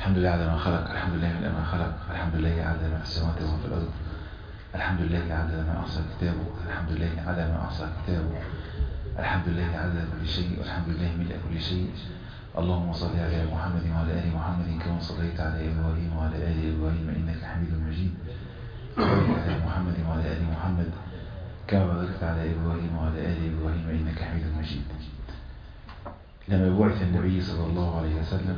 الحمد لله على ما خلق الحمد لله من ما خلق الحمد لله على ما في السماوات وما في الأرض الحمد لله على ما أحصى كتابه الحمد لله على ما أحصى كتابه الحمد لله على كل شيء والحمد لله ملء كل شيء اللهم صل على محمد وعلى آل محمد كما صليت على إبراهيم وعلى آل إبراهيم إنك حميد مجيد وبارك على محمد وعلى آل محمد كما باركت على إبراهيم وعلى آل إبراهيم إنك حميد مجيد لما بعث النبي صلى الله عليه وسلم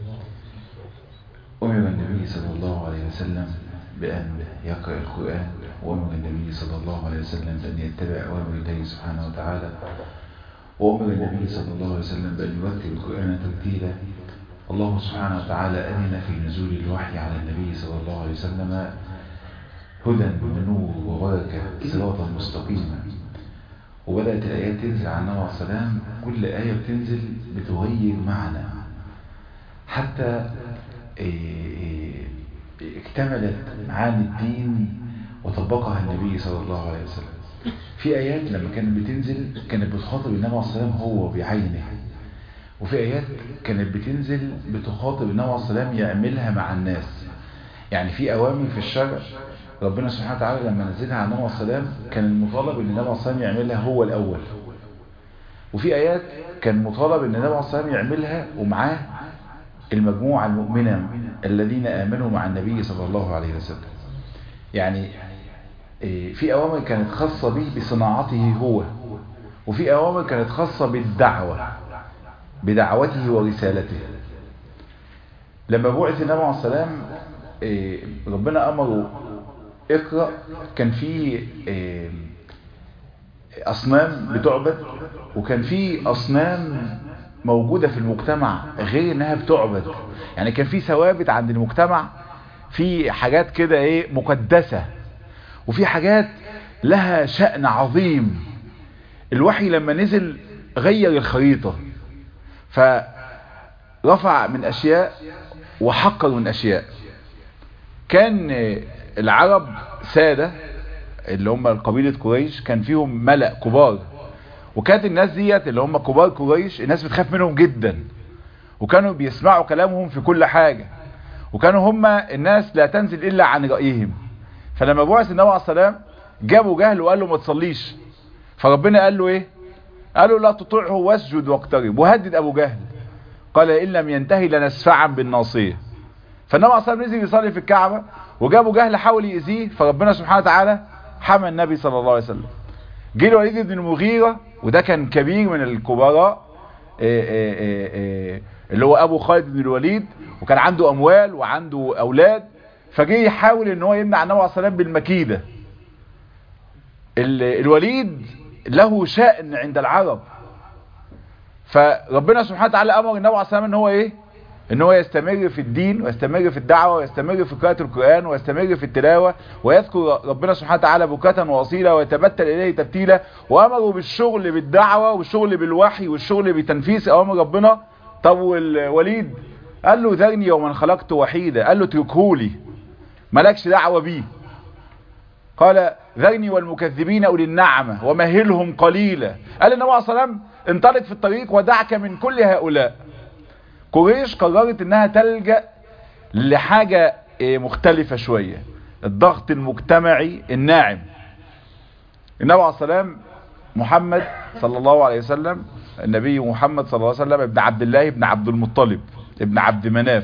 أمر النبي صلى الله عليه وسلم بأن يقرأ القرآن وأمر النبي صلى الله عليه وسلم بأن يتبع أوامر الله سبحانه وتعالى وأمر النبي صلى الله عليه وسلم بأن يرتب القرآن ترتيلا الله سبحانه وتعالى أذن في نزول الوحي على النبي صلى الله عليه وسلم هدى ونور وبركة صراطا مستقيما وبدأت الآيات تنزل عن النبي عليه السلام كل آية بتنزل بتغير معنى حتى اكتملت معاني الدين وطبقها النبي صلى الله عليه وسلم في آيات لما كانت بتنزل كانت بتخاطب النبي عليه السلام هو بعينه وفي آيات كانت بتنزل بتخاطب النبي عليه السلام يعملها مع الناس يعني في أوامر في الشرع ربنا سبحانه وتعالى لما نزلها على النبي عليه السلام كان المطالب ان النبي عليه السلام يعملها هو الأول وفي آيات كان مطالب ان النبي عليه السلام يعملها ومعاه المجموعة المؤمنة الذين آمنوا مع النبي صلى الله عليه وسلم يعني في أوامر كانت خاصة به بصناعته هو وفي أوامر كانت خاصة بالدعوة بدعوته ورسالته لما بعث النبي عليه السلام ربنا أمره اقرأ كان في أصنام بتعبد وكان في أصنام موجودة في المجتمع غير انها بتعبد يعني كان في ثوابت عند المجتمع في حاجات كده ايه مقدسة وفي حاجات لها شأن عظيم الوحي لما نزل غير الخريطة فرفع من اشياء وحقر من اشياء كان العرب سادة اللي هم قبيلة قريش كان فيهم ملأ كبار وكانت الناس ديت اللي هم كبار قريش الناس بتخاف منهم جدا وكانوا بيسمعوا كلامهم في كل حاجة وكانوا هم الناس لا تنزل إلا عن رأيهم فلما بعث النبي عليه السلام جابوا جهل وقال له ما تصليش فربنا قال له ايه قال له لا تطيعه واسجد واقترب وهدد ابو جهل قال ان لم ينتهي لنسفعا بالناصيه فالنبي عليه السلام نزل يصلي في الكعبه وجابوا جهل حاول يأذيه فربنا سبحانه وتعالى حمى النبي صلى الله عليه وسلم جه الوليد بن المغيرة وده كان كبير من الكبراء اللي هو ابو خالد بن الوليد وكان عنده اموال وعنده اولاد فجه يحاول ان هو يمنع النبي عليه السلام بالمكيدة الوليد له شأن عند العرب فربنا سبحانه وتعالى امر النبي عليه السلام ان هو ايه ان هو يستمر في الدين ويستمر في الدعوة ويستمر في قراءة القرآن ويستمر في التلاوة ويذكر ربنا سبحانه وتعالى بكاة واصيلا ويتبتل اليه تبتيلا وامره بالشغل بالدعوة والشغل بالوحي والشغل بتنفيذ اوامر ربنا طب والوليد قال له ذرني ومن خلقت وحيدا قال له اتركهولي مالكش دعوة بيه قال ذرني والمكذبين اولي النعمة ومهلهم قليلا قال النبي عليه الصلاة والسلام انطلق في الطريق ودعك من كل هؤلاء قريش قررت انها تلجأ لحاجة مختلفة شوية الضغط المجتمعي الناعم النبي عليه السلام محمد صلى الله عليه وسلم النبي محمد صلى الله عليه وسلم ابن عبد الله ابن عبد المطلب ابن عبد مناف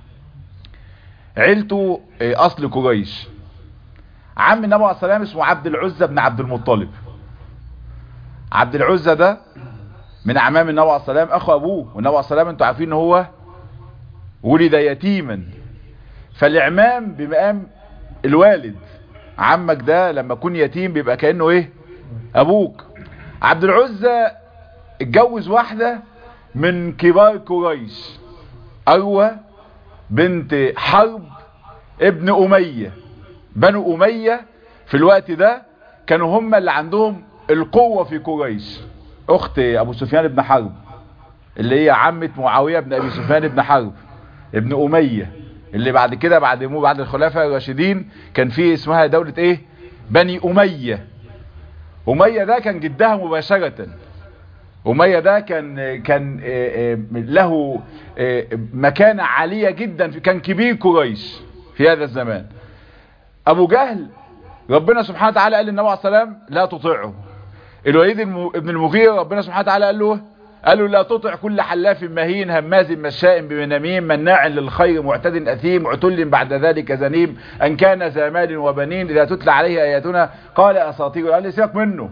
عيلته اصل قريش عم النبي عليه السلام اسمه عبد العزة بن عبد المطلب عبد العزة ده من اعمام النبي عليه السلام اخو ابوه والنبي عليه السلام انتوا عارفين ان هو ولد يتيما فالاعمام بمقام الوالد عمك ده لما يكون يتيم بيبقى كانه ايه ابوك عبد العزة اتجوز واحدة من كبار قريش اروى بنت حرب ابن امية بنو امية في الوقت ده كانوا هم اللي عندهم القوة في قريش اخت ابو سفيان بن حرب اللي هي عمة معاوية بن ابي سفيان بن حرب ابن امية اللي بعد كده بعد مو بعد الخلافة الراشدين كان في اسمها دولة ايه بني امية امية ده كان جدها مباشرة أمية ده كان كان له مكانة عالية جدا كان كبير قريش في هذا الزمان أبو جهل ربنا سبحانه وتعالى قال للنبي عليه السلام لا تطيعه الوليد ابن المغيرة ربنا سبحانه وتعالى قال له قال له لا تطع كل حلاف مهين هماز مشاء بمناميم مناع للخير معتد أثيم عتل بعد ذلك زنيم أن كان ذا مال وبنين إذا تتلى عليه آياتنا قال أساطير قال لي سيبك منه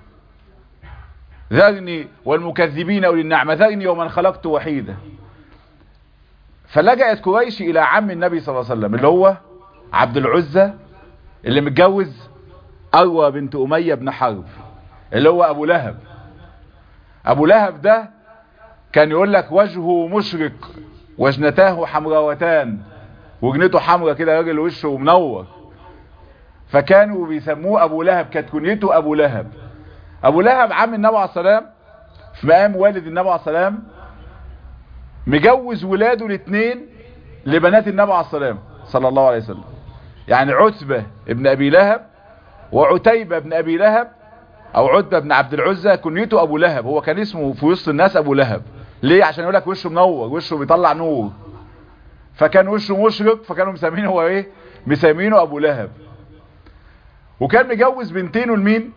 ذرني والمكذبين أولي النعمة ذرني ومن خلقت وحيدا فلجأت قريش إلى عم النبي صلى الله عليه وسلم اللي هو عبد العزة اللي متجوز أروى بنت أمية بن حرب اللي هو أبو لهب أبو لهب ده كان يقول لك وجهه مشرق وجنتاه حمراوتان وجنته حمرا كده راجل وشه منور فكانوا بيسموه أبو لهب كانت كنيته أبو لهب أبو لهب عم النبي عليه السلام في مقام والد النبي عليه السلام مجوز ولاده الاثنين لبنات النبي عليه السلام صلى الله عليه وسلم يعني عتبة ابن أبي لهب وعتيبة ابن أبي لهب او عتبة بن عبد العزة كنيته ابو لهب هو كان اسمه في وسط الناس ابو لهب ليه عشان يقول لك وشه منور وشه بيطلع نور فكان وشه مشرق فكانوا مسمينه هو ايه مسمينه ابو لهب وكان مجوز بنتينه لمين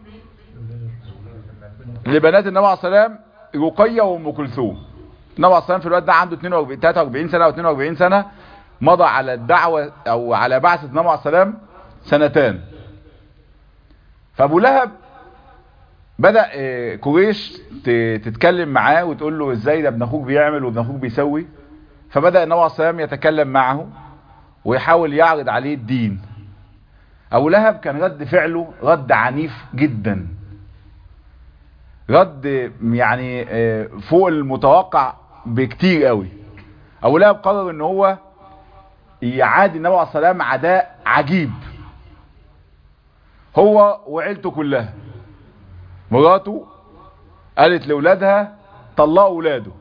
لبنات النبي عليه السلام رقية وام كلثوم النبي عليه السلام في الوقت ده عنده 42 43 سنة او 42 سنة مضى على الدعوة او على بعثة النبي عليه السلام سنتان فابو لهب بدأ قريش تتكلم معاه وتقول له ازاي ده ابن اخوك بيعمل وابن اخوك بيسوي فبدأ النبي عليه السلام يتكلم معه ويحاول يعرض عليه الدين ابو لهب كان رد فعله رد عنيف جدا رد يعني فوق المتوقع بكتير قوي ابو لهب قرر ان هو يعادي النبي عليه السلام عداء عجيب هو وعيلته كلها مراته قالت لولادها طلقوا ولاده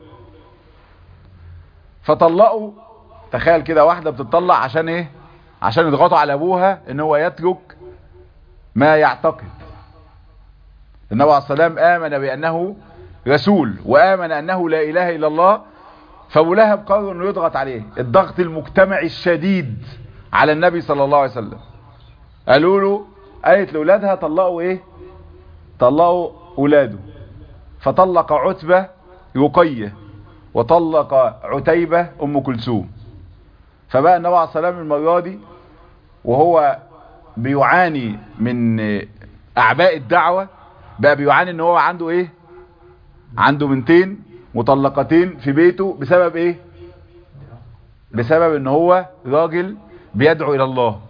فطلقوا تخيل كده واحدة بتطلق عشان ايه عشان يضغطوا على ابوها ان هو يترك ما يعتقد النبي عليه السلام امن بانه رسول وامن انه لا اله الا الله فابو لهب قرر انه يضغط عليه الضغط المجتمعي الشديد على النبي صلى الله عليه وسلم قالوا له قالت لاولادها طلقوا ايه طلقوا اولاده فطلق عتبة رقية وطلق عتيبة ام كلثوم فبقى النبي عليه السلام المرة دي وهو بيعاني من اعباء الدعوة بقى بيعاني ان هو عنده ايه عنده بنتين مطلقتين في بيته بسبب ايه بسبب ان هو راجل بيدعو الى الله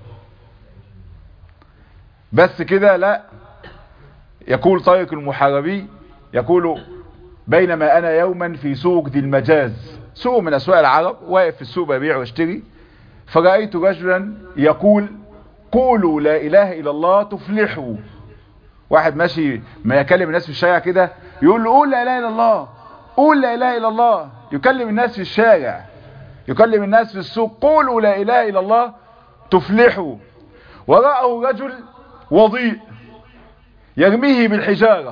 بس كده لا يقول طارق المحاربي يقول بينما انا يوما في سوق ذي المجاز سوق من اسواق العرب واقف في السوق ببيع واشتري فرأيت رجلا يقول قولوا لا اله الا الله تفلحوا واحد ماشي ما يكلم الناس في الشارع كده يقول له قول لا اله الا الله قول لا اله الا الله يكلم الناس في الشارع يكلم الناس في السوق قولوا لا اله الا الله تفلحوا وراءه رجل وضيء يرميه بالحجارة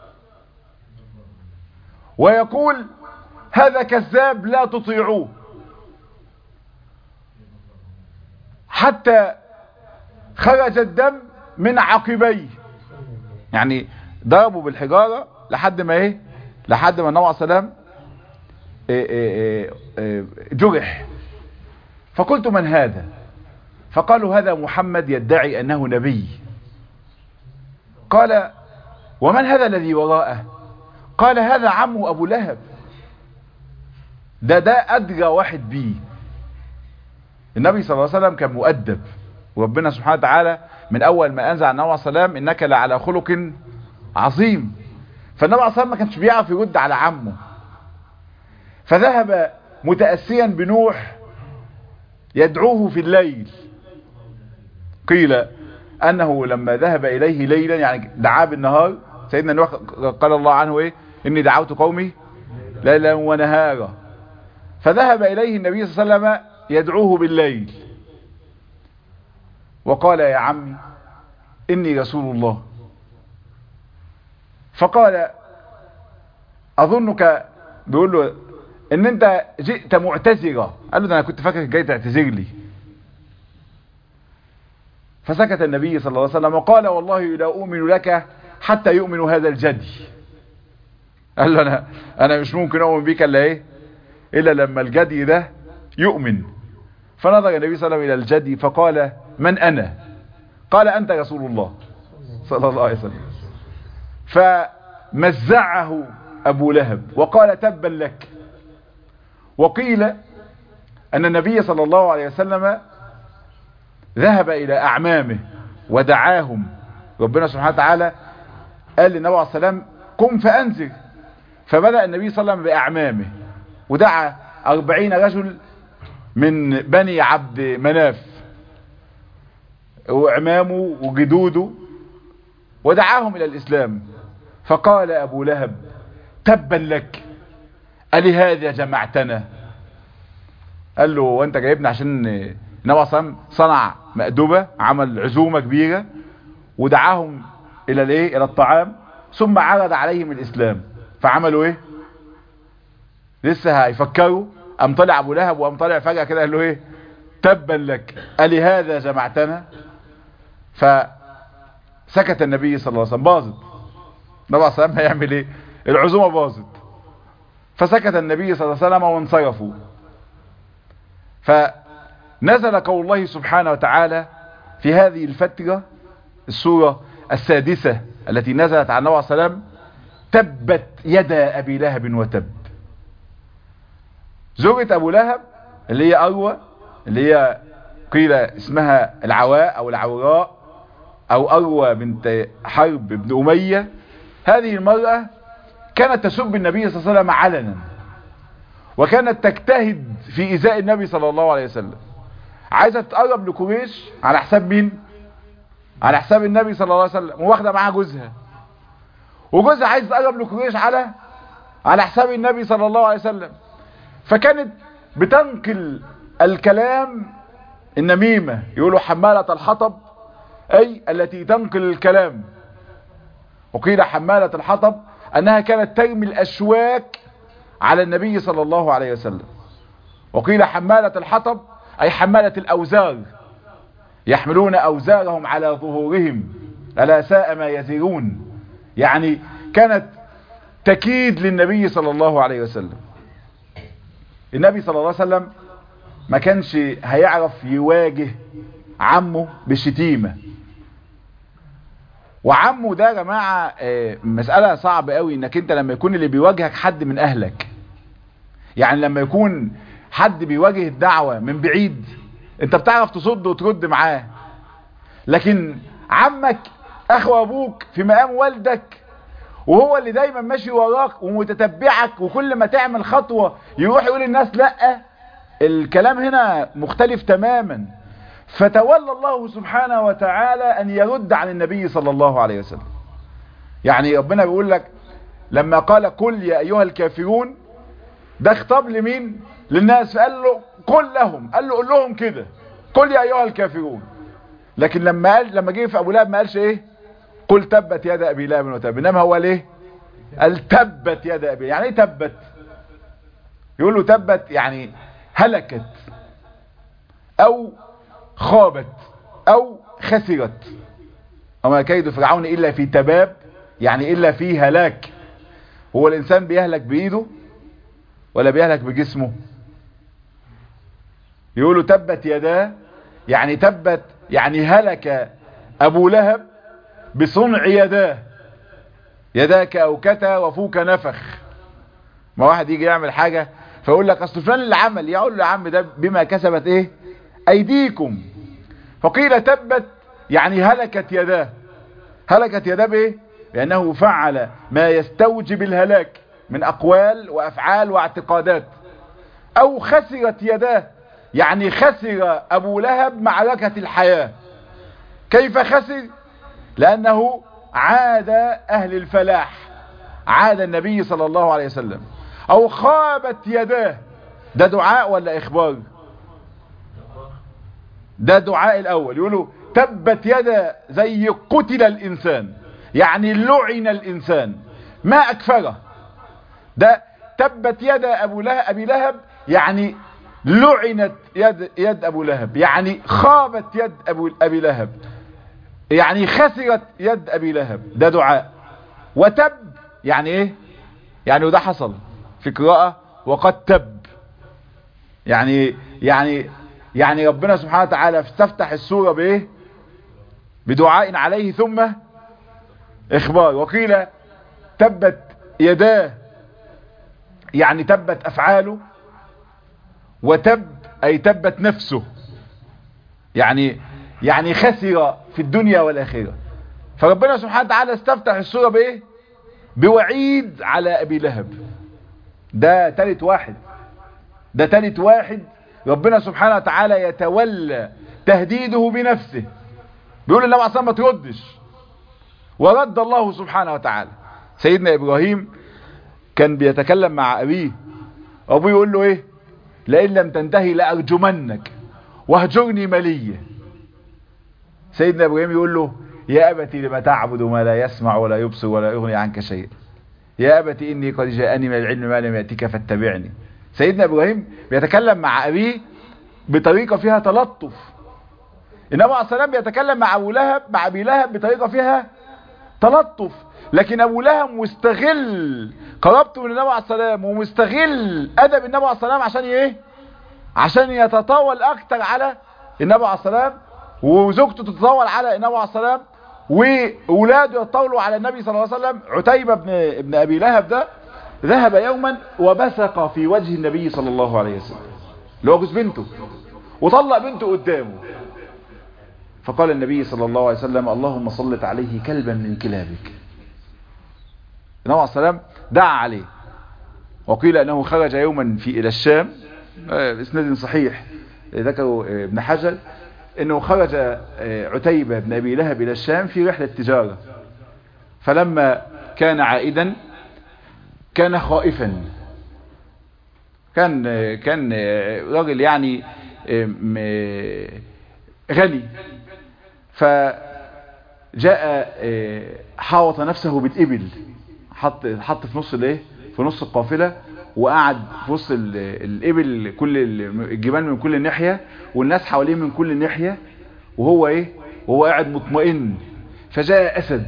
ويقول هذا كذاب لا تطيعوه حتى خرج الدم من عقبيه يعني ضربوا بالحجارة لحد ما ايه لحد ما النبي عليه السلام جرح فقلت من هذا فقالوا هذا محمد يدعي انه نبي قال ومن هذا الذي وراءه قال هذا عمه ابو لهب ده ده ادرى واحد بيه النبي صلى الله عليه وسلم كان مؤدب وربنا سبحانه وتعالى من اول ما انزل النبي عليه السلام انك لعلى خلق عظيم فالنبي عليه السلام ما كانش بيعرف يرد على عمه فذهب متأسيا بنوح يدعوه في الليل قيل انه لما ذهب اليه ليلا يعني دعاه بالنهار سيدنا نوح قال الله عنه ايه اني دعوت قومي ليلا ونهارا فذهب اليه النبي صلى الله عليه وسلم يدعوه بالليل وقال يا عمي اني رسول الله فقال اظنك بيقول له ان انت جئت معتذرا قال له ده انا كنت فاكرك جاي تعتذر لي فسكت النبي صلى الله عليه وسلم وقال والله لا اؤمن لك حتى يؤمن هذا الجدي قال له انا انا مش ممكن اؤمن بيك الا ايه الا لما الجدي ده يؤمن فنظر النبي صلى الله عليه وسلم الى الجدي فقال من انا قال انت رسول الله صلى الله عليه وسلم فمزعه ابو لهب وقال تبا لك وقيل ان النبي صلى الله عليه وسلم ذهب الى اعمامه ودعاهم ربنا سبحانه وتعالى قال للنبي عليه السلام قم فانذر فبدأ النبي صلى الله عليه وسلم باعمامه ودعا أربعين رجل من بني عبد مناف وعمامه وجدوده ودعاهم إلى الإسلام فقال أبو لهب تبا لك ألهذا جمعتنا قال له وانت جايبنا عشان النبي صلى صنع مأدبة عمل عزومة كبيرة ودعاهم إلى الايه إلى الطعام ثم عرض عليهم الإسلام فعملوا ايه لسه هيفكروا قام طلع ابو لهب وقام طلع فجأة كده قال له ايه تبا لك ألي هذا جمعتنا فسكت النبي صلى الله عليه وسلم باظت النبي صلى الله عليه وسلم هيعمل ايه العزومة باظت فسكت النبي صلى الله عليه وسلم وانصرفوا فنزل قول الله سبحانه وتعالى في هذه الفترة السورة السادسة التي نزلت عن النبي صلى الله عليه وسلم تبت يدا أبي لهب وتب زوجة أبو لهب اللي هي أروى اللي هي قيل اسمها العواء أو العوراء أو أروى بنت حرب بن أمية هذه المرأة كانت تسب النبي صلى الله عليه وسلم علنا وكانت تجتهد في إزاء النبي صلى الله عليه وسلم عايزة تقرب لقريش على حساب مين على حساب النبي صلى الله عليه وسلم وواخده معاها جوزها وجوزها عايز تقرب لقريش على على حساب النبي صلى الله عليه وسلم فكانت بتنقل الكلام النميمة يقولوا حمالة الحطب أي التي تنقل الكلام وقيل حمالة الحطب أنها كانت ترمي الأشواك على النبي صلى الله عليه وسلم وقيل حمالة الحطب أي حمالة الأوزار يحملون أوزارهم على ظهورهم ألا ساء ما يزيرون يعني كانت تكيد للنبي صلى الله عليه وسلم النبي صلى الله عليه وسلم ما كانش هيعرف يواجه عمه بالشتيمة وعمه ده يا جماعة مسألة صعبة قوي انك انت لما يكون اللي بيواجهك حد من اهلك يعني لما يكون حد بيواجه الدعوة من بعيد انت بتعرف تصد وترد معاه لكن عمك اخو ابوك في مقام والدك وهو اللي دايما ماشي وراك ومتتبعك وكل ما تعمل خطوة يروح يقول الناس لا الكلام هنا مختلف تماما فتولى الله سبحانه وتعالى ان يرد عن النبي صلى الله عليه وسلم يعني ربنا بيقول لك لما قال قل يا ايها الكافرون ده خطاب لمين للناس فقال له قل لهم قال له قول لهم كده قل يا ايها الكافرون لكن لما قال لما جه في ابو لهب ما قالش ايه قل تبت يد ابي لهب وتب انما هو ليه قال تبت يد ابي يعني ايه تبت يقول له تبت يعني هلكت او خابت او خسرت وما كيد فرعون الا في تباب يعني الا في هلاك هو الانسان بيهلك بايده ولا بيهلك بجسمه يقولوا تبت يداه يعني تبت يعني هلك ابو لهب بصنع يداه يداك اوكتا وفوك نفخ ما واحد يجي يعمل حاجة فيقول لك اصل فلان اللي عمل يقول له يا عم ده بما كسبت ايه ايديكم فقيل تبت يعني هلكت يداه هلكت يداه بايه لانه فعل ما يستوجب الهلاك من اقوال وافعال واعتقادات او خسرت يداه يعني خسر ابو لهب معركة الحياة كيف خسر لانه عاد اهل الفلاح عاد النبي صلى الله عليه وسلم او خابت يداه ده دعاء ولا اخبار ده دعاء الاول يقولوا تبت يدا زي قتل الانسان يعني لعن الانسان ما اكفره ده تبت يد ابو لهب ابي لهب يعني لعنت يد يد ابو لهب يعني خابت يد ابو ابي لهب يعني خسرت يد ابي لهب ده دعاء وتب يعني ايه يعني وده حصل في قراءة وقد تب يعني يعني يعني ربنا سبحانه وتعالى استفتح السورة بايه بدعاء عليه ثم اخبار وقيل تبت يداه يعني تبت افعاله وتب اي تبت نفسه يعني يعني خسر في الدنيا والاخره فربنا سبحانه وتعالى استفتح السوره بايه بوعيد على ابي لهب ده تالت واحد ده تالت واحد ربنا سبحانه وتعالى يتولى تهديده بنفسه بيقول النبي عليه ما تردش ورد الله سبحانه وتعالى سيدنا ابراهيم كان بيتكلم مع ابيه ابوه يقول له ايه لئن لم تنتهي لارجمنك واهجرني مليا سيدنا ابراهيم يقول له يا ابتي لما تعبد ما لا يسمع ولا يبصر ولا يغني عنك شيء يا ابتي اني قد جاءني من العلم ما لم ياتك فاتبعني سيدنا ابراهيم بيتكلم مع ابيه بطريقه فيها تلطف النبي عليه السلام بيتكلم مع ابو لهب مع ابي لهب بطريقه فيها تلطف لكن ابو لهب مستغل قربته من النبي عليه السلام ومستغل ادب النبي عليه السلام عشان ايه عشان يتطاول اكتر على النبي عليه السلام وزوجته تتطاول على النبي عليه السلام واولاده يتطاولوا على النبي صلى الله عليه وسلم عتيبة بن ابن ابي لهب ده ذهب يوما وبصق في وجه النبي صلى الله عليه وسلم اللي هو جوز بنته وطلق بنته قدامه فقال النبي صلى الله عليه وسلم اللهم صلت عليه كلبا من كلابك النبي عليه السلام دعا عليه وقيل انه خرج يوما في الى الشام اسناد صحيح ذكروا ابن حجر انه خرج عتيبة بن ابي لهب الى الشام في رحلة تجارة فلما كان عائدا كان خائفا كان كان راجل يعني غني فجاء حاوط نفسه بالإبل حط حط في نص الايه في نص القافله وقعد في وسط الابل كل الجبال من كل ناحيه والناس حواليه من كل ناحيه وهو ايه وهو قاعد مطمئن فجاء اسد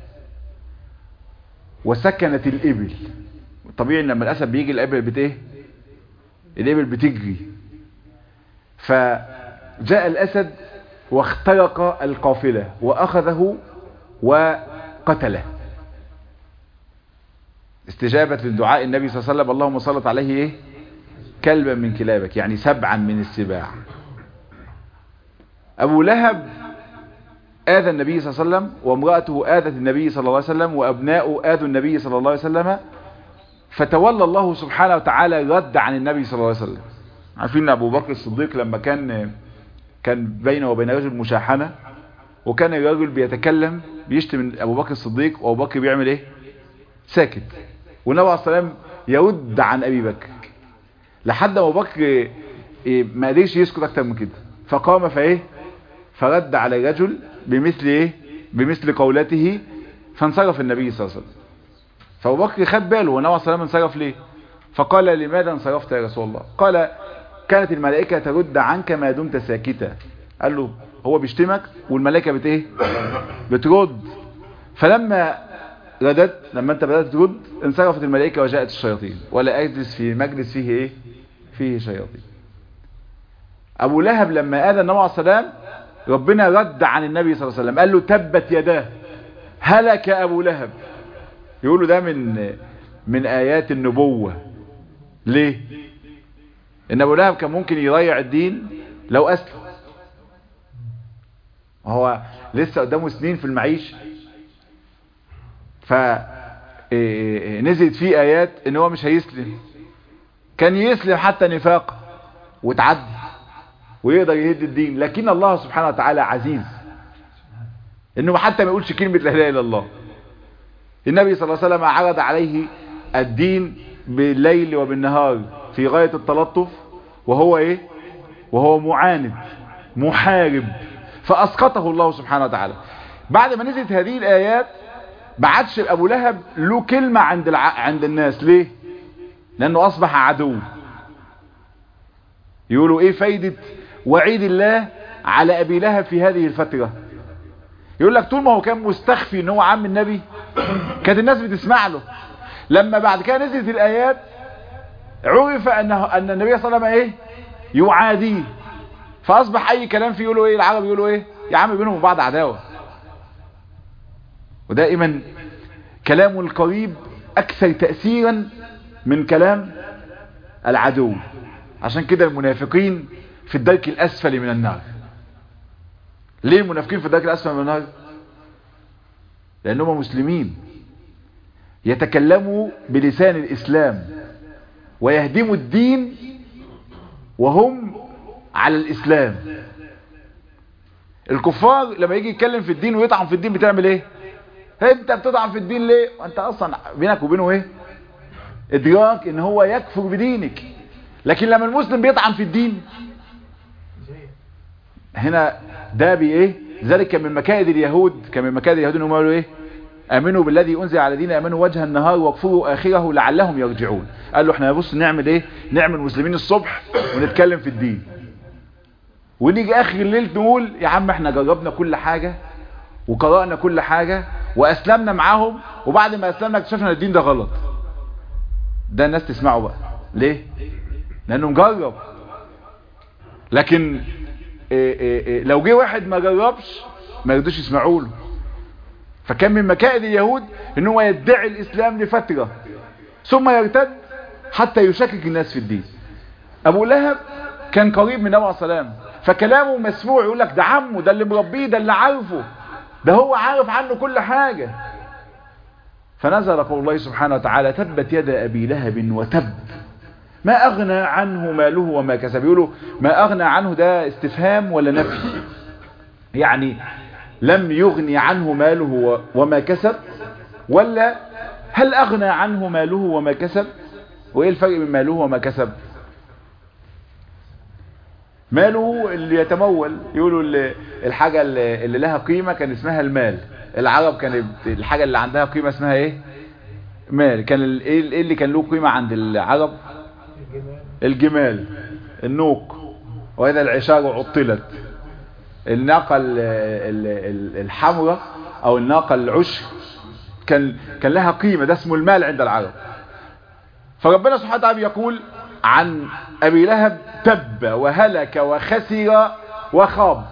وسكنت الابل طبيعي لما الاسد بيجي الابل بت ايه الابل بتجري فجاء الاسد واخترق القافله واخذه وقتله استجابة لدعاء النبي صلى الله عليه وسلم اللهم صلت عليه ايه كلبا من كلابك يعني سبعا من السباع ابو لهب آذى النبي صلى الله عليه وسلم وامرأته آذت النبي صلى الله عليه وسلم وأبناؤه آذوا النبي صلى الله عليه وسلم فتولى الله سبحانه وتعالى رد عن النبي صلى الله عليه وسلم عارفين أبو بكر الصديق لما كان كان بينه وبين رجل مشاحنة وكان الرجل بيتكلم بيشتم من أبو بكر الصديق وأبو بكر بيعمل إيه ساكت والنبي عليه السلام يرد عن ابي بكر لحد ما ابو بكر ما قدرش يسكت اكتر من كده فقام فايه فرد على الرجل بمثل ايه بمثل قولته فانصرف النبي صلى الله عليه وسلم فابو بكر خد باله والنبي عليه السلام انصرف ليه فقال لماذا انصرفت يا رسول الله قال كانت الملائكة ترد عنك ما دمت ساكتا قال له هو بيشتمك والملائكة بت ايه بترد فلما ردت لما انت بدأت ترد انصرفت الملائكة وجاءت الشياطين ولا اجلس في مجلس فيه ايه فيه شياطين ابو لهب لما اذى النبي عليه السلام ربنا رد عن النبي صلى الله عليه وسلم قال له تبت يداه هلك ابو لهب يقولوا ده من من ايات النبوة ليه ان ابو لهب كان ممكن يضيع الدين لو اسلم هو لسه قدامه سنين في المعيشه فنزلت فيه ايات ان هو مش هيسلم كان يسلم حتى نفاق وتعدي ويقدر يهد الدين لكن الله سبحانه وتعالى عزيز انه حتى ما يقولش كلمة لا اله الا الله النبي صلى الله عليه وسلم عرض عليه الدين بالليل وبالنهار في غاية التلطف وهو ايه وهو معاند محارب فاسقطه الله سبحانه وتعالى بعد ما نزلت هذه الايات بعدش ابو لهب له كلمة عند الع... عند الناس ليه لانه اصبح عدو يقولوا ايه فايدة وعيد الله على ابي لهب في هذه الفترة يقول لك طول ما هو كان مستخفي ان هو عم النبي كانت الناس بتسمع له لما بعد كده نزلت الايات عرف انه ان النبي صلى الله عليه وسلم ايه يعاديه فاصبح اي كلام فيه يقولوا ايه العرب يقولوا ايه يا عم بينهم وبعض عداوة ودائما كلام القريب اكثر تأثيرا من كلام العدو عشان كده المنافقين في الدرك الاسفل من النار ليه المنافقين في الدرك الاسفل من النار لانهم مسلمين يتكلموا بلسان الاسلام ويهدموا الدين وهم على الاسلام الكفار لما يجي يتكلم في الدين ويطعن في الدين بتعمل ايه انت بتطعن في الدين ليه وانت اصلا بينك وبينه ايه ادراك ان هو يكفر بدينك لكن لما المسلم بيطعن في الدين هنا ده بي ايه ذلك من مكائد اليهود كان من مكائد اليهود انهم قالوا ايه امنوا بالذي انزل على دين امنوا وجه النهار واكفروا اخره لعلهم يرجعون قال له احنا بص نعمل ايه نعمل مسلمين الصبح ونتكلم في الدين ونيجي اخر الليل نقول يا عم احنا جربنا كل حاجة وقرأنا كل حاجة واسلمنا معاهم وبعد ما اسلمنا اكتشفنا الدين ده غلط ده الناس تسمعه بقى ليه لانه مجرب لكن إيه إيه إيه لو جه واحد ما جربش ما يرضوش يسمعوا له فكان من مكائد اليهود ان هو يدعي الاسلام لفترة ثم يرتد حتى يشكك الناس في الدين ابو لهب كان قريب من النبي عليه السلام فكلامه مسموع يقول لك ده عمه ده اللي مربيه ده اللي عارفه ده هو عارف عنه كل حاجة فنزل قول الله سبحانه وتعالى تبت يد ابي لهب وتب ما اغنى عنه ماله وما كسب يقولوا ما اغنى عنه ده استفهام ولا نفي يعني لم يغني عنه ماله وما كسب ولا هل اغنى عنه ماله وما كسب وايه الفرق بين ماله وما كسب ماله اللي يتمول يقولوا اللي الحاجة اللي لها قيمة كان اسمها المال العرب كان الحاجة اللي عندها قيمة اسمها ايه مال كان ايه اللي كان له قيمة عند العرب الجمال النوق وإذا العشار عطلت الناقة الحمراء أو الناقة العشر كان كان لها قيمة ده اسمه المال عند العرب فربنا سبحانه وتعالى يقول عن أبي لهب تب وهلك وخسر وخاب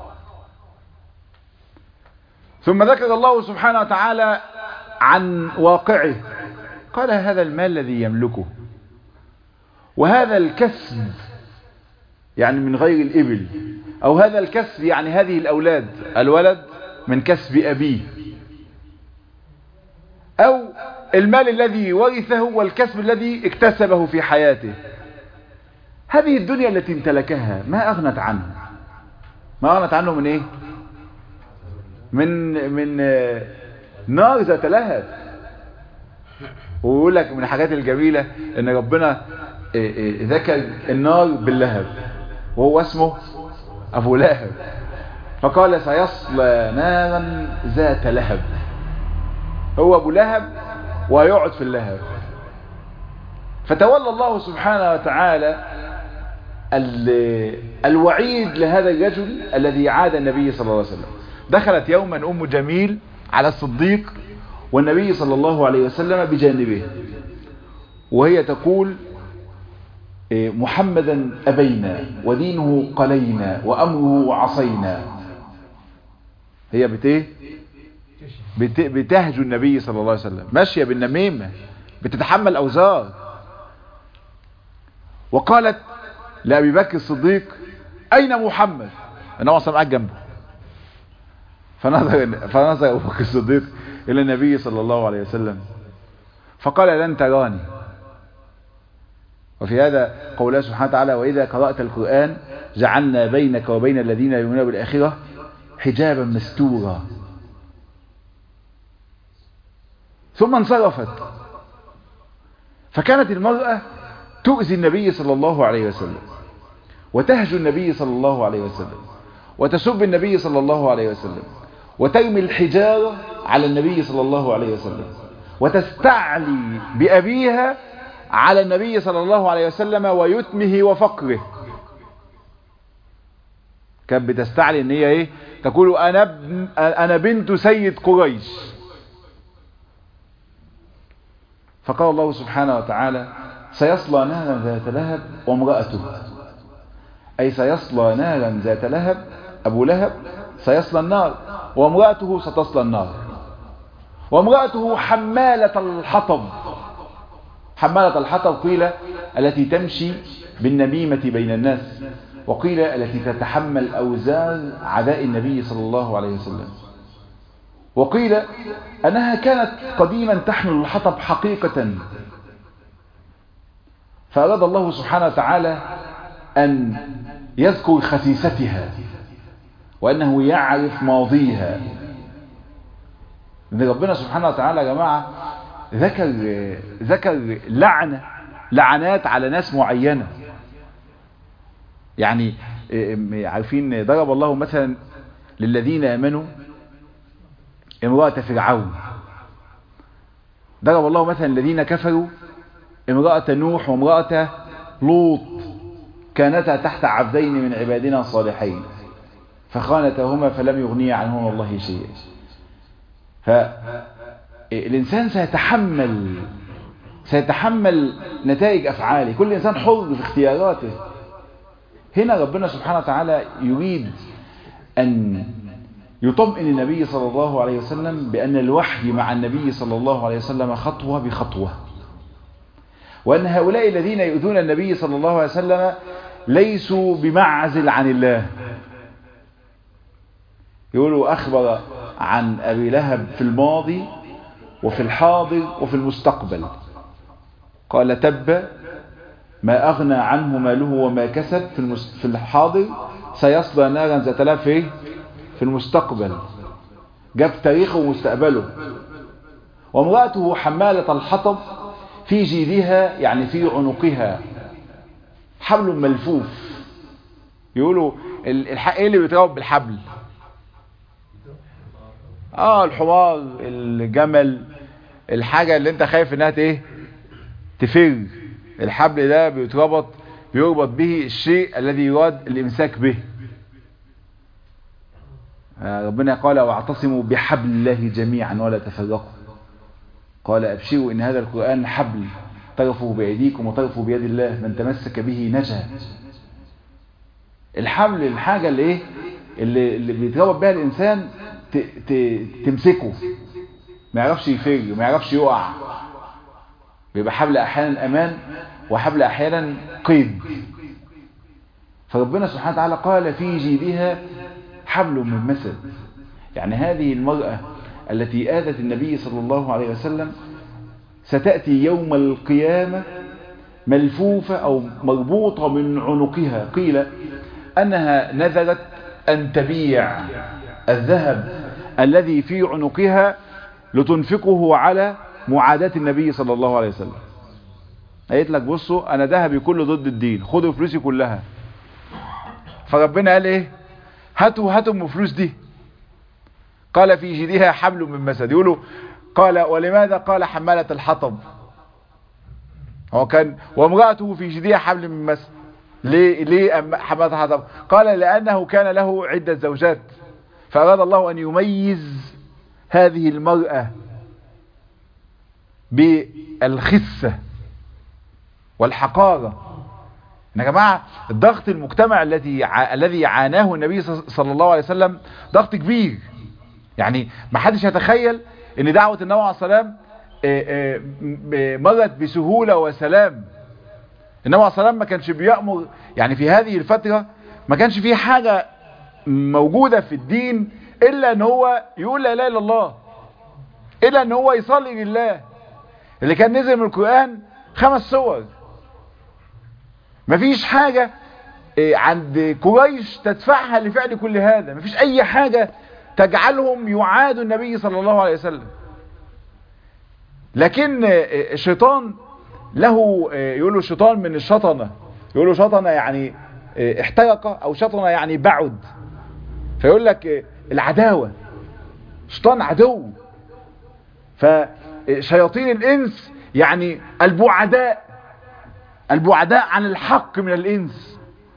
ثم ذكر الله سبحانه وتعالى عن واقعه قال هذا المال الذي يملكه وهذا الكسب يعني من غير الإبل أو هذا الكسب يعني هذه الأولاد الولد من كسب أبيه أو المال الذي ورثه والكسب الذي اكتسبه في حياته هذه الدنيا التي امتلكها ما أغنت عنه ما أغنت عنه من إيه من من نار ذات لهب ويقول لك من الحاجات الجميلة ان ربنا ذكر النار باللهب وهو اسمه ابو لهب فقال سيصلى نارا ذات لهب هو ابو لهب ويقعد في اللهب فتولى الله سبحانه وتعالى الوعيد لهذا الرجل الذي عاد النبي صلى الله عليه وسلم دخلت يوما ام جميل على الصديق والنبي صلى الله عليه وسلم بجانبه وهي تقول محمدا أبينا ودينه قلينا وأمره عصينا هي بت بت بتهجو النبي صلى الله عليه وسلم ماشية بالنميمة بتتحمل أوزار وقالت لأبي بكر الصديق أين محمد أنا أصلا قاعد جنبه فنظر, فنظر أبو بكر الصديق إلى النبي صلى الله عليه وسلم فقال لن تراني وفي هذا قوله سبحانه وتعالى وإذا قرأت القرآن جعلنا بينك وبين الذين يؤمنون بالآخرة حجابا مستورا ثم انصرفت فكانت المرأة تؤذي النبي صلى الله عليه وسلم وتهجو النبي صلى الله عليه وسلم وتسب النبي صلى الله عليه وسلم وترمي الحجارة على النبي صلى الله عليه وسلم وتستعلي بأبيها على النبي صلى الله عليه وسلم ويتمه وفقره كانت بتستعلي ان هي ايه تقول انا ابن انا بنت سيد قريش فقال الله سبحانه وتعالى سيصلى نارا ذات لهب وامرأته أي سيصلى نارا ذات لهب أبو لهب سيصلى النار وامرأته ستصلى النار وامرأته حمالة الحطب حمالة الحطب قيل التي تمشي بالنميمة بين الناس وقيل التي تتحمل أوزار عداء النبي صلى الله عليه وسلم وقيل أنها كانت قديما تحمل الحطب حقيقة فأراد الله سبحانه وتعالى أن يذكر خسيستها وأنه يعرف ماضيها إن ربنا سبحانه وتعالى يا جماعة ذكر ذكر لعنة لعنات على ناس معينة يعني عارفين ضرب الله مثلا للذين آمنوا امرأة فرعون ضرب الله مثلا الذين كفروا امرأة نوح وامرأة لوط كانتا تحت عبدين من عبادنا الصالحين فخانتهما فلم يغني عنهما الله شيئا فالإنسان سيتحمل سيتحمل نتائج أفعاله كل إنسان حر في اختياراته هنا ربنا سبحانه وتعالى يريد أن يطمئن النبي صلى الله عليه وسلم بأن الوحي مع النبي صلى الله عليه وسلم خطوة بخطوة وأن هؤلاء الذين يؤذون النبي صلى الله عليه وسلم ليسوا بمعزل عن الله يقولوا أخبر عن أبي لهب في الماضي وفي الحاضر وفي المستقبل قال تب ما أغنى عنه ماله وما كسب في, في الحاضر سيصلى نارا ذات لهب في في المستقبل جاب تاريخه ومستقبله وامرأته حمالة الحطب في جيدها يعني في عنقها حبل ملفوف يقولوا الحق ايه اللي بيتربط بالحبل اه الحمار الجمل الحاجة اللي انت خايف انها ايه تفر الحبل ده بيتربط بيربط به الشيء الذي يراد الامساك به ربنا قال واعتصموا بحبل الله جميعا ولا تفرقوا قال ابشروا ان هذا القرآن حبل طرفه بأيديكم وطرفه بيد الله من تمسك به نجا الحبل الحاجة اللي ايه اللي, اللي بيتربط بها الانسان ت... ت... تمسكه ما يعرفش يفر ما يعرفش يقع بيبقى حبل احيانا امان وحبل احيانا قيد فربنا سبحانه وتعالى قال في جيدها حبل من مسد يعني هذه المرأة التي آذت النبي صلى الله عليه وسلم ستأتي يوم القيامة ملفوفة أو مربوطة من عنقها قيل أنها نذرت أن تبيع الذهب الذي في عنقها لتنفقه على معاداة النبي صلى الله عليه وسلم قالت لك بصوا أنا ذهبي كله ضد الدين خدوا فلوسي كلها فربنا قال إيه هاتوا هاتوا من فلوس دي قال في جيدها حبل من مسد يقولوا قال ولماذا قال حمالة الحطب هو كان وامرأته في جيدها حبل من مسد ليه ليه حمالة الحطب قال لأنه كان له عدة زوجات فأراد الله أن يميز هذه المرأة بالخسة والحقارة يا جماعة الضغط المجتمع الذي الذي عاناه النبي صلى الله عليه وسلم ضغط كبير يعني ما حدش يتخيل ان دعوة النبي عليه السلام مرت بسهولة وسلام النبي عليه السلام ما كانش بيأمر يعني في هذه الفترة ما كانش فيه حاجة موجودة في الدين الا ان هو يقول لا اله الا الله الا ان هو يصلي لله اللي كان نزل من القرآن خمس سور مفيش حاجة عند قريش تدفعها لفعل كل هذا مفيش اي حاجة تجعلهم يعادوا النبي صلى الله عليه وسلم لكن الشيطان له يقولوا الشيطان من الشطنة يقولوا شطنة يعني احترق او شطنة يعني بعد فيقول لك العداوة شيطان عدو فشياطين الانس يعني البعداء البعداء عن الحق من الإنس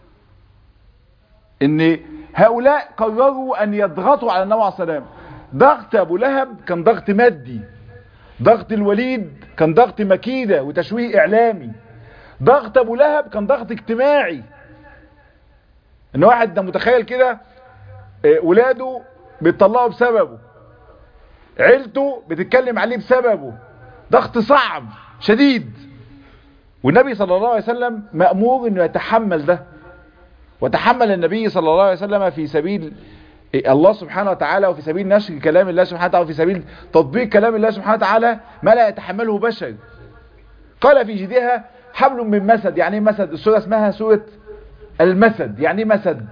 ان هؤلاء قرروا ان يضغطوا على النبي عليه السلام ضغط ابو لهب كان ضغط مادي ضغط الوليد كان ضغط مكيدة وتشويه اعلامي ضغط ابو لهب كان ضغط اجتماعي ان واحد ده متخيل كده ولاده بيطلعوا بسببه عيلته بتتكلم عليه بسببه ضغط صعب شديد والنبي صلى الله عليه وسلم مأمور انه يتحمل ده وتحمل النبي صلى الله عليه وسلم في سبيل الله سبحانه وتعالى وفي سبيل نشر كلام الله سبحانه وتعالى وفي سبيل تطبيق كلام الله سبحانه وتعالى ما لا يتحمله بشر قال في جدها حبل من مسد يعني ايه مسد السورة اسمها سورة المسد يعني ايه مسد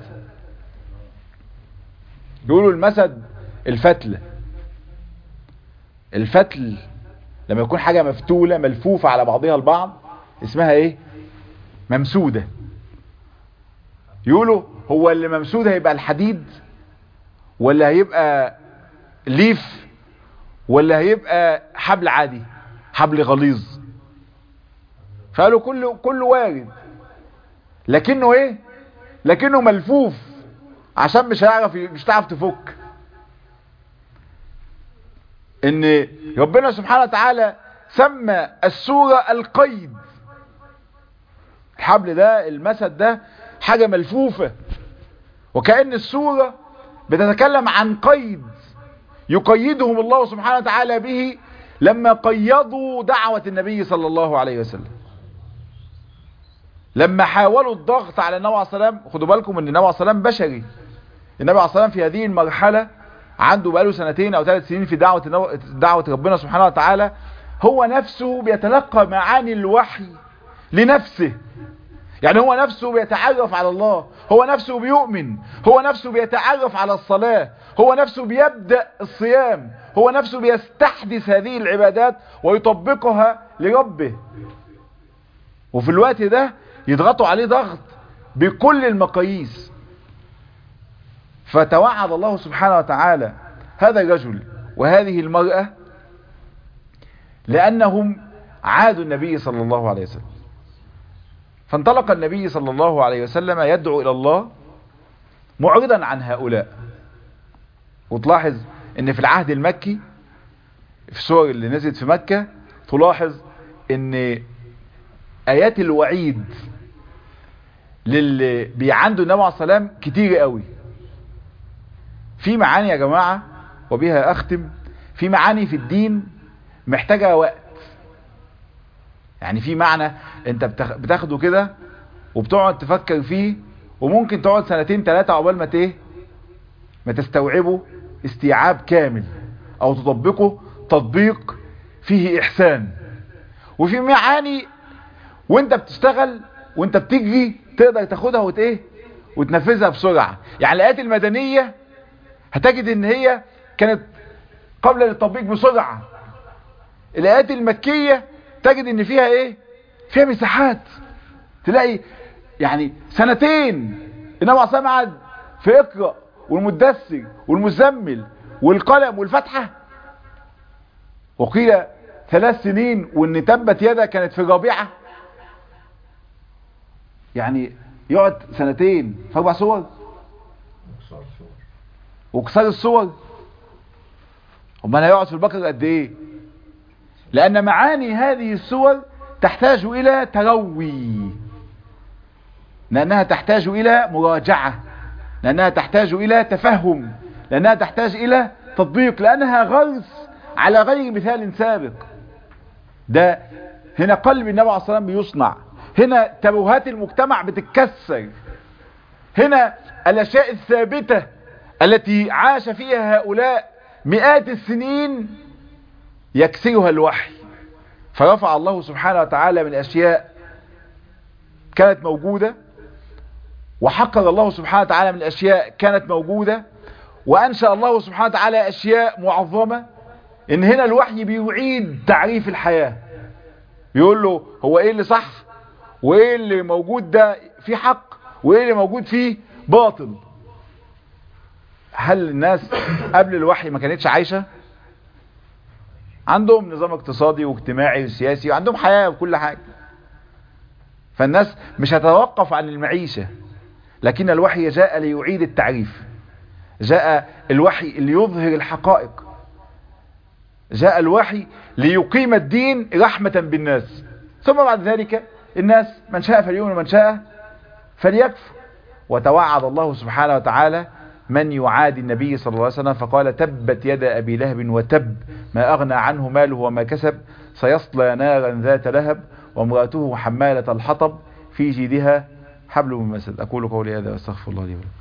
يقولوا المسد الفتل الفتل لما يكون حاجة مفتولة ملفوفة على بعضها البعض اسمها ايه ممسودة يقولوا هو اللي ممسود هيبقى الحديد ولا هيبقى ليف ولا هيبقى حبل عادي حبل غليظ فقالوا كله كله وارد لكنه ايه لكنه ملفوف عشان مش هيعرف مش هتعرف تفك ان ربنا سبحانه وتعالى سمى السورة القيد الحبل ده المسد ده حاجة ملفوفة وكأن السورة بتتكلم عن قيد يقيدهم الله سبحانه وتعالى به لما قيضوا دعوة النبي صلى الله عليه وسلم لما حاولوا الضغط على النبي عليه الصلاة والسلام خدوا بالكم ان النبي عليه الصلاة والسلام بشري النبي عليه الصلاة والسلام في هذه المرحلة عنده بقاله سنتين او ثلاث سنين في دعوة دعوة ربنا سبحانه وتعالى هو نفسه بيتلقى معاني الوحي لنفسه يعني هو نفسه بيتعرف على الله هو نفسه بيؤمن هو نفسه بيتعرف على الصلاة هو نفسه بيبدأ الصيام هو نفسه بيستحدث هذه العبادات ويطبقها لربه وفي الوقت ده يضغطوا عليه ضغط بكل المقاييس فتوعد الله سبحانه وتعالى هذا الرجل وهذه المرأة لأنهم عادوا النبي صلى الله عليه وسلم فانطلق النبي صلى الله عليه وسلم يدعو إلى الله معرضا عن هؤلاء وتلاحظ ان في العهد المكي في السور اللي نزلت في مكة تلاحظ ان ايات الوعيد للي بيعندوا النبي عليه السلام كتير قوي في معاني يا جماعة وبها اختم في معاني في الدين محتاجة وقت يعني في معنى انت بتاخده كده وبتقعد تفكر فيه وممكن تقعد سنتين ثلاثة عقبال ما ايه ما تستوعبه استيعاب كامل او تطبقه تطبيق فيه احسان وفي معاني وانت بتشتغل وانت بتجري تقدر تاخدها وت ايه وتنفذها بسرعة يعني الايات المدنية هتجد ان هي كانت قبل التطبيق بسرعة الايات المكية تجد ان فيها ايه فيها مساحات تلاقي يعني سنتين النبي عليه الصلاه قعد في اقرا والمدثر والمزمل والقلم والفتحه وقيل ثلاث سنين وان تبت يدا كانت في الرابعه يعني يقعد سنتين في اربع صور وكسار الصور امال هيقعد في البقره قد ايه لأن معاني هذه السور تحتاج إلى تروي لأنها تحتاج إلى مراجعة لأنها تحتاج إلى تفهم لأنها تحتاج إلى تطبيق لأنها غرس على غير مثال سابق ده هنا قلب النبي عليه الصلاة والسلام بيصنع هنا تبوهات المجتمع بتتكسر هنا الأشياء الثابتة التي عاش فيها هؤلاء مئات السنين يكسرها الوحي فرفع الله سبحانه وتعالى من أشياء كانت موجودة وحقق الله سبحانه وتعالى من أشياء كانت موجودة وأنشأ الله سبحانه وتعالى أشياء معظمة إن هنا الوحي بيعيد تعريف الحياة يقول له هو إيه اللي صح وإيه اللي موجود ده فيه حق وإيه اللي موجود فيه باطل هل الناس قبل الوحي ما كانتش عايشة عندهم نظام اقتصادي واجتماعي وسياسي وعندهم حياة وكل حاجة فالناس مش هتتوقف عن المعيشة لكن الوحي جاء ليعيد التعريف جاء الوحي ليظهر الحقائق جاء الوحي ليقيم الدين رحمة بالناس ثم بعد ذلك الناس من شاء فليؤمن ومن شاء فليكفر وتوعد الله سبحانه وتعالى من يعادي النبي صلى الله عليه وسلم فقال تبت يد أبي لهب وتب ما أغنى عنه ماله وما كسب سيصلى نارا ذات لهب وامرأته حمالة الحطب في جيدها حبل من مسد أقول قولي هذا واستغفر الله لي ولكم